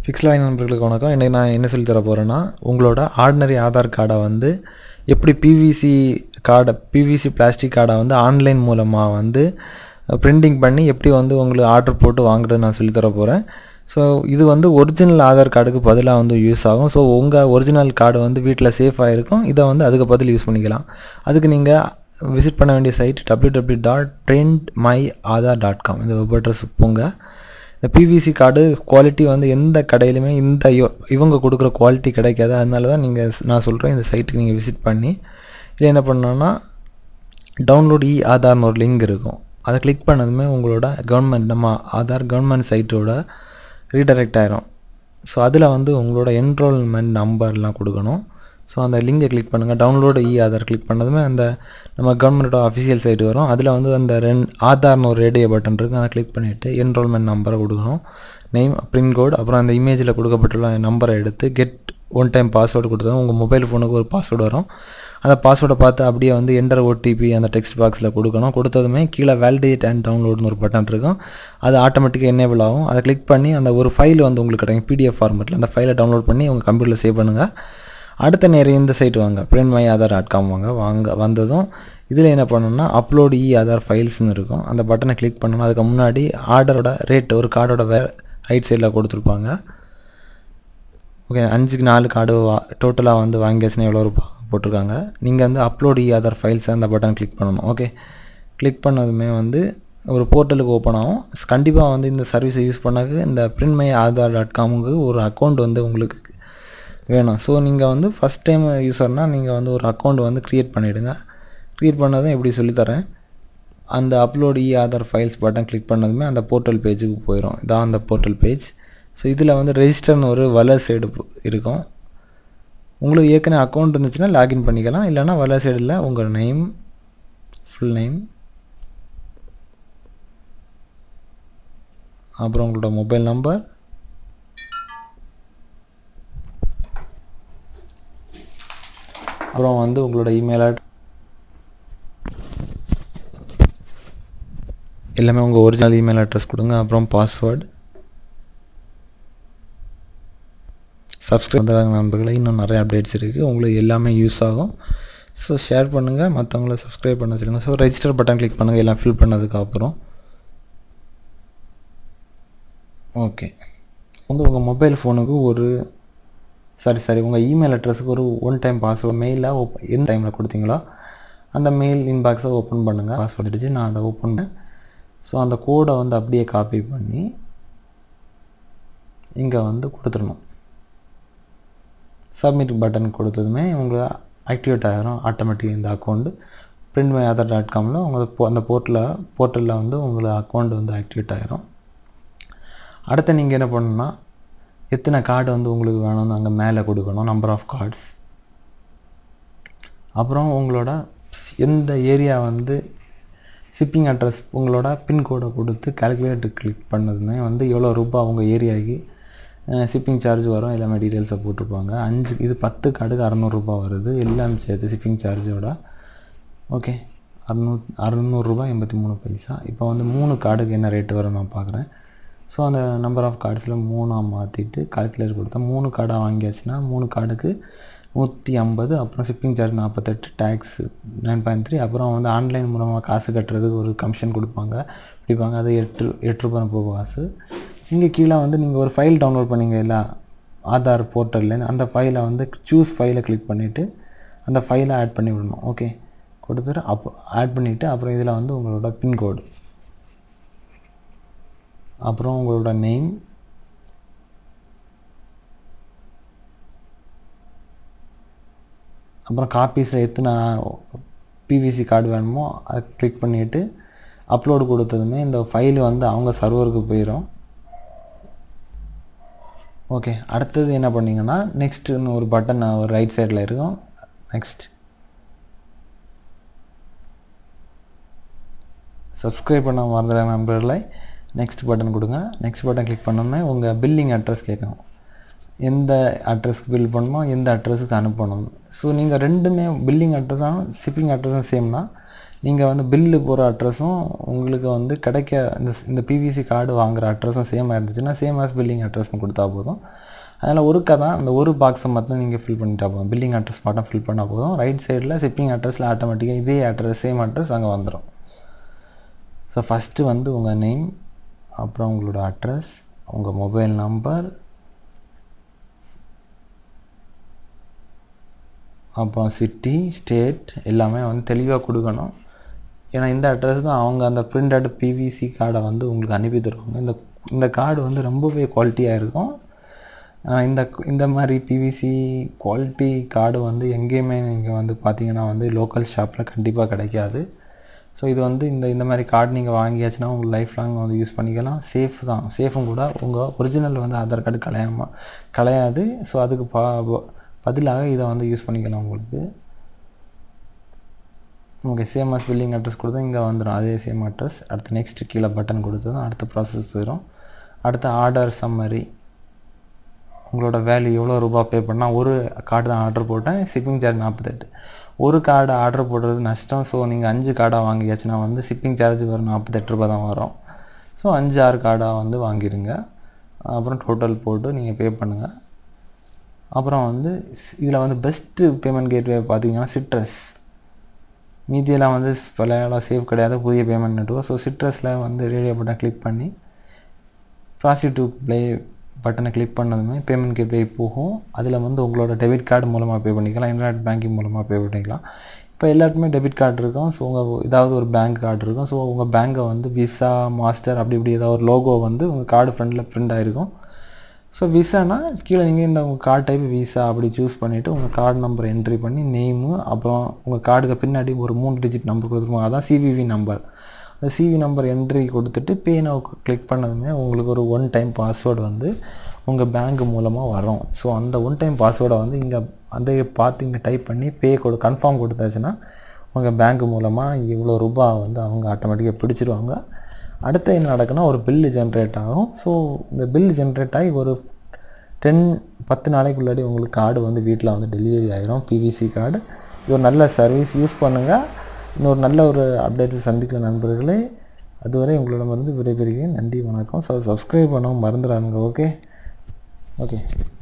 ஃபிக்ஸ்லாய் நண்பர்களுக்கு வணக்கம் இன்றைக்கி நான் என்ன சொல்லி தர போகிறேன்னா உங்களோட ஆர்டினரி ஆதார் கார்டை வந்து எப்படி பிவிசி கார்டை பிவிசி பிளாஸ்டிக் கார்டை வந்து ஆன்லைன் மூலமாக வந்து பிரிண்டிங் பண்ணி எப்படி வந்து உங்களுக்கு ஆர்டர் போட்டு வாங்குறது நான் சொல்லி தர போகிறேன் ஸோ இது வந்து ஒரிஜினல் ஆதார் கார்டுக்கு பதிலாக வந்து யூஸ் ஆகும் ஸோ உங்கள் ஒரிஜினல் கார்டு வந்து வீட்டில் சேஃபாக இருக்கும் இதை வந்து அதுக்கு பதில் யூஸ் பண்ணிக்கலாம் அதுக்கு நீங்கள் விசிட் பண்ண வேண்டிய site W W dot print my Aadhaar dot com இந்த வெப் அட்ரஸ் போங்க இந்த பிவிசி கார்டு குவாலிட்டி வந்து எந்த கடையிலுமே இந்த இவ- இவங்க கொடுக்குற குவாலிட்டி கிடைக்காது அதனால தான் நீங்கள் நான் சொல்கிறேன் இந்த சைட்டுக்கு நீங்கள் விசிட் பண்ணி இதில் என்ன பண்ணணும்னா டவுன்லோட் இ ஆதார்னு ஒரு லிங்க் இருக்கும் அதை கிளிக் பண்ணதுமே உங்களோட கவர்மெண்ட் நம்ம ஆதார் கவர்மெண்ட் சைட்டோட ரீடைரக்ட் ஆயிரும் ஸோ அதில் வந்து உங்களோட என்ரோல்மெண்ட் நம்பர்லாம் கொடுக்கணும் ஸோ அந்த லிங்கை கிளிக் பண்ணுங்கள் டவுன்லோடு இ ஆதார் கிளிக் பண்ணதுமே அந்த நம்ம கவர்மெண்ட்டோட அஃபிஷியல் சைட் வரும் அதில் வந்து அந்த ரெண்டு ஆதார்னு ஒரு ரேடியோ பட்டன் இருக்குது அதை கிளிக் பண்ணிவிட்டு என்ரோல்மெண்ட் நம்பரை கொடுக்கணும் நேம் பின் கோட் அப்புறம் அந்த இமேஜில் கொடுக்கப்பட்டுள்ள நம்பரை எடுத்து கெட் ஒன் டைம் பாஸ்வேர்டு கொடுத்ததும் உங்கள் மொபைல் ஃபோனுக்கு ஒரு பாஸ்வேர்டு வரும் அந்த பாஸ்வேர்டை பார்த்து அப்படியே வந்து என்டர் ஓடிபி அந்த டெக்ஸ்ட் பாக்ஸில் கொடுக்கணும் கொடுத்ததுமே கீழே வேலிடேட் அண்ட் டவுன்லோட்னு ஒரு பட்டன் இருக்கும் அது ஆட்டோமேட்டிக்காக எனேபிள் ஆகும் அதை கிளிக் பண்ணி அந்த ஒரு ஃபைல் வந்து உங்களுக்கு கிடைக்கும் பிடிஎஃப் ஃபார்மெட்டில் அந்த ஃபைலை டவுன்லோட் பண்ணி உங்கள் கம்ப்யூட்டரில் சேவ் பண்ணுங்கள் அடுத்த நேரம் இந்த சைட் வாங்க print my Aadhaar dot com வாங்க வாங்க வந்ததும் இதில் என்ன பண்ணணும்னா அப்லோட் இ ஆதார் ஃபைல்ஸ்னு இருக்கும் அந்த பட்டனை கிளிக் பண்ணணும் அதுக்கு முன்னாடி ஆர்டரோட ரேட் ஒரு கார்டோட வே ரைட் சைடில் கொடுத்துருப்பாங்க ஓகே அஞ்சுக்கு நாலு கார்டு வா டோட்டலாக வந்து வாங்கியாச்சுன்னா எவ்வளோ ரூபாய் போட்டிருக்காங்க நீங்கள் வந்து அப்லோட் இ ஆதார் ஃபைல்ஸ் அந்த பட்டன் கிளிக் பண்ணணும் ஓகே கிளிக் பண்ணதுமே வந்து ஒரு போர்ட்டலுக்கு ஓப்பன் ஆகும் கண்டிப்பாக வந்து இந்த சர்வீஸை யூஸ் பண்ணாக்கு இந்த பிரிண்ட் மை ஆதார் டாட் காமுக்கு ஒரு அக்கௌண்ட் வந்து உங்களுக்கு வேணும் ஸோ நீங்கள் வந்து ஃபஸ்ட் டைம் யூஸர்னால் நீங்கள் வந்து ஒரு அக்கௌண்ட் வந்து க்ரியேட் பண்ணிவிடுங்க க்ரியேட் பண்ணதும் எப்படி சொல்லித்தரேன் அந்த upload e Aadhaar files button click பண்ணதுமே அந்த போர்ட்டல் பேஜுக்கு போயிடும் இதான் அந்த போர்ட்டல் பேஜ் ஸோ இதில் வந்து ரெஜிஸ்டர்னு ஒரு வலர் சைடு இருக்கும் உங்களுக்கு ஏற்கனவே அக்கௌண்ட் இருந்துச்சுன்னா லாகின் பண்ணிக்கலாம் இல்லைன்னா வலர் சைடில் உங்கள் நேம் ஃபுல் நேம் அப்புறம் உங்களோட மொபைல் நம்பர் அப்புறம் வந்து உங்களோட இமெயில் அட் எல்லாமே உங்கள் ஒரிஜினல் இமெயில் அட்ரஸ் கொடுங்க அப்புறம் பாஸ்வேர்டு சப்ஸ்கிரைப் பண்ணுறாங்க நண்பர்களே இன்னும் நிறைய அப்டேட்ஸ் இருக்குது உங்களுக்கு எல்லாமே யூஸ் ஆகும் ஸோ ஷேர் பண்ணுங்கள் மற்றவங்கள சப்ஸ்கிரைப் பண்ண வச்சுருங்க ஸோ ரெஜிஸ்டர் பட்டன் கிளிக் பண்ணுங்கள் எல்லாம் ஃபில் பண்ணதுக்கு அப்புறம் ஓகே வந்து உங்கள் மொபைல் ஃபோனுக்கு ஒரு சரி சரி உங்கள் இமெயில் அட்ரஸுக்கு ஒரு ஒன் டைம் பாஸ்வேர்டு மெயிலில் ஓப் எந்த டைமில் கொடுத்தீங்களோ அந்த மெயில் இன்பாக்ஸை ஓப்பன் பண்ணுங்கள் பாஸ்வேர்டு அடிச்சு நான் அதை ஓப்பன் பண்ணேன் ஸோ அந்த கோடை வந்து அப்படியே காப்பி பண்ணி இங்கே வந்து கொடுத்துடணும் சப்மிட் பட்டன் கொடுத்ததுமே உங்களுக்கு ஆக்டிவேட் ஆகிரும் ஆட்டோமேட்டிக் இந்த account print my Aadhaar dot காமில் உங்களுக்கு போ- அந்த போர்ட்டலில் போர்ட்டலில் வந்து உங்களுக்கு அக்கௌண்ட் வந்து ஆக்டிவேட் ஆகிரும் அடுத்து நீங்கள் என்ன பண்ணணும்னா எத்தனை கார்டு வந்து உங்களுக்கு வேணும்னு அங்கே மேலே கொடுக்கணும் நம்பர் ஆஃப் கார்ட்ஸ் அப்புறம் உங்களோட எந்த ஏரியா வந்து ஷிப்பிங் அட்ரஸ் உங்களோட பின்கோடை கொடுத்து கால்குலேட்டர் கிளிக் பண்ணதுமே வந்து எவ்வளோ ரூபாய் உங்கள் ஏரியாவுக்கு ஷிப்பிங் சார்ஜ் வரும் எல்லாமே டீட்டெயில்ஸை போட்டிருப்பாங்க அஞ்சு இது பத்து கார்டுக்கு அறநூறுபா வருது எல்லாமே சேர்த்து ஷிப்பிங் சார்ஜோட ஓகே அறுநூ அறுநூறுபா எண்பத்தி மூணு பைசா இப்போ வந்து மூணு கார்டுக்கு என்ன ரேட்டு வரும் நான் பார்க்குறேன் ஸோ அந்த நம்பர் ஆஃப் கார்ட்ஸில் மூணாக மாற்றிட்டு கால்குலேட்டர் கொடுத்தா மூணு கார்டாக வாங்கியாச்சுன்னா மூணு கார்டுக்கு நூற்றி ஐம்பது அப்புறம் ஷிப்பிங் சார்ஜ் நாற்பத்தெட்டு டேக்ஸ் நைன் பாயிண்ட் த்ரீ அப்புறம் வந்து ஆன்லைன் மூலமாக காசு கட்டுறதுக்கு ஒரு கமிஷன் கொடுப்பாங்க பிடிப்பாங்க அது எட்டு எட்டு ரூபாய் முப்பது காசு இங்கே கீழே வந்து நீங்கள் ஒரு ஃபைல் டவுன்லோட் பண்ணீங்க இல்லை ஆதார் போர்ட்டல்லேருந்து அந்த ஃபைலை வந்து சூஸ் ஃபைலை கிளிக் பண்ணிவிட்டு அந்த ஃபைலை ஆட் பண்ணி விடணும் ஓகே கொடுத்துட்டு அப்போ ஆட் பண்ணிவிட்டு அப்புறம் இதில் வந்து உங்களோட பின்கோடு அப்புறம் உங்களோட நேம் அப்புறம் காப்பீஸில் எத்தனை பிவிசி கார்டு வேணுமோ அதை கிளிக் பண்ணிவிட்டு அப்லோடு கொடுத்ததுமே இந்த ஃபைல் வந்து அவங்க சர்வருக்கு போயிடும் ஓகே அடுத்தது என்ன பண்ணீங்கன்னா நெக்ஸ்ட்டுன்னு ஒரு பட்டன் ஒரு ரைட் சைடில் இருக்கும் நெக்ஸ்ட் சப்ஸ்கிரைப் பண்ண மறந்துடுற நண்பர்களை நெக்ஸ்ட் பட்டன் கொடுங்க நெக்ஸ்ட் பட்டன் கிளிக் பண்ணோன்னே உங்கள் பில்லிங் அட்ரஸ் கேட்கும் எந்த அட்ரஸ்க்கு பில் பண்ணணும் எந்த அட்ரஸுக்கு அனுப்பணும் ஸோ நீங்கள் ரெண்டுமே பில்லிங் அட்ரஸாகவும் ஷிப்பிங் அட்ரஸும் சேம்னா நீங்கள் வந்து பில்லு போகிற அட்ரஸும் உங்களுக்கு வந்து கிடைக்க இந்த இந்த பிவிசி கார்டு வாங்குற அட்ரஸும் சேமாக இருந்துச்சுன்னா சேம் ஆஸ் பில்லிங் அட்ரஸ்னு கொடுத்தா போதும் அதனால் ஒருக்கா தான் அந்த ஒரு பாக்ஸை மட்டும் நீங்கள் ஃபில் பண்ணிட்டா போதும் பில்லிங் அட்ரஸ் மட்டும் ஃபில் பண்ணால் போதும் ரைட் சைடில் ஷிப்பிங் அட்ரஸில் ஆட்டோமேட்டிக்காக இதே அட்ரஸ் சேம் அட்ரஸ் அங்கே வந்துடும் ஸோ ஃபஸ்ட்டு வந்து உங்கள் நேம் அப்புறம் உங்களோட அட்ரஸ் உங்கள் மொபைல் நம்பர் அப்புறம் சிட்டி ஸ்டேட் எல்லாமே வந்து தெளிவாக கொடுக்கணும் ஏன்னா இந்த அட்ரஸ் தான் அவங்க அந்த பிரிண்டட் பிவிசி கார்டை வந்து உங்களுக்கு அனுப்பி தருவாங்க இந்த இந்த கார்டு வந்து ரொம்பவே குவாலிட்டியாக இருக்கும் இந்த இந்த மாதிரி பிவிசி குவாலிட்டி கார்டு வந்து எங்கேயுமே நீங்கள் வந்து பார்த்தீங்கன்னா வந்து லோக்கல் ஷாப்பில் கண்டிப்பாக கிடைக்காது ஸோ இது வந்து இந்த இந்த மாதிரி கார்டு நீங்கள் வாங்கியாச்சுன்னா உங்கள் லைஃப் லாங் வந்து யூஸ் பண்ணிக்கலாம் சேஃப் தான் சேஃபும் கூட உங்கள் ஒரிஜினல் வந்து ஆதார் கார்டு கலையாம கலையாது ஸோ அதுக்கு பா பதிலாக இதை வந்து யூஸ் பண்ணிக்கலாம் உங்களுக்கு okay same as billing address கொடுத்தா இங்கே வந்துடும் அதே சேம் அட்ரஸ் அடுத்து நெக்ஸ்ட் கீழே பட்டன் கொடுத்ததும் அடுத்த ப்ராசஸ் போயிடும் அடுத்த ஆர்டர் சம்மரி உங்களோட வேல்யூ எவ்வளோ ரூபா பே பண்ணால் ஒரு கார்டு தான் ஆர்டர் போட்டேன் ஷிப்பிங் சார்ஜ் நாற்பத்தெட்டு ஒரு கார்டு ஆர்டர் போடுறது நஷ்டம் ஸோ நீங்கள் அஞ்சு கார்டாக வாங்கியாச்சுன்னா வந்து ஷிப்பிங் சார்ஜ் வரும் நாற்பத்தெட்டு ரூபா தான் வரும் ஸோ அஞ்சு ஆறு கார்டாக வந்து வாங்கிடுங்க அப்புறம் டோட்டல் போட்டு நீங்கள் பே பண்ணுங்கள் அப்புறம் வந்து இதில் வந்து பெஸ்ட்டு பேமெண்ட் கேட்வே பார்த்தீங்கன்னா சிட்ரஸ் மீதியெல்லாம் வந்து பழையெல்லாம் சேவ் கிடையாது புதிய பேமெண்ட் நெட்வொர்க் ஸோ சிட்ரஸில் வந்து ரேடியோ பட்டன் கிளிக் பண்ணி ப்ராசி டு ப்ளே பட்டனை கிளிக் பண்ணதுமே பேமெண்ட் கேட்வே போகும் அதில் வந்து உங்களோட டெபிட் கார்டு மூலமாக பே பண்ணிக்கலாம் இன்டர்நெட் பேங்கிங் மூலமாக பே பண்ணிக்கலாம் இப்போ எல்லாருக்குமே டெபிட் கார்டு இருக்கும் ஸோ உங்கள் ஏதாவது ஒரு பேங்க் கார்டு இருக்கும் ஸோ உங்கள் பேங்க்கை வந்து விசா மாஸ்டர் அப்படி இப்படி ஏதாவது ஒரு லோகோ வந்து உங்கள் கார்டு ஃப்ரண்டில் பிரிண்ட் ஆகிருக்கும் ஸோ விசானா கீழே நீங்கள் இந்த உங்கள் கார்டு டைப் விசா அப்படி சூஸ் பண்ணிவிட்டு உங்கள் கார்டு நம்பர் என்ட்ரி பண்ணி நேமு அப்புறம் உங்கள் கார்டுக்கு பின்னாடி ஒரு மூணு டிஜிட் நம்பர் கொடுத்துருப்பாங்க அதான் சிவிவி நம்பர் அந்த சிவி நம்பர் என்ட்ரி கொடுத்துட்டு பே நவ் கிளிக் பண்ணதுமே உங்களுக்கு ஒரு ஒன் டைம் பாஸ்வேர்டு வந்து உங்கள் பேங்க் மூலமாக வரும் ஸோ அந்த ஒன் டைம் பாஸ்வேர்டை வந்து இங்கே அந்த பார்த்து இங்கே டைப் பண்ணி பே கொடு கன்ஃபார்ம் கொடுத்தாச்சுன்னா உங்கள் பேங்க் மூலமாக இவ்வளோ ரூபா வந்து அவங்க ஆட்டோமேட்டிக்காக பிடிச்சிருவாங்க அடுத்து என்ன நடக்குன்னா ஒரு பில்லு ஜென்ரேட் ஆகும் ஸோ இந்த பில் ஜென்ரேட் ஆகி ஒரு டென் பத்து நாளைக்குள்ளாடி உங்களுக்கு கார்டு வந்து வீட்டில் வந்து டெலிவரி ஆயிரும் பிவிசி கார்டு இது ஒரு நல்ல சர்வீஸ் யூஸ் பண்ணுங்கள் இன்னொரு நல்ல ஒரு அப்டேட்ஸ் சந்திக்கல நண்பர்களே அதுவரை உங்களிடமிருந்து விடைபெறுகிறேன் நன்றி வணக்கம் ஸோ சப்ஸ்கிரைப் பண்ணவும் மறந்துடாதுங்க ஓகே ஓகே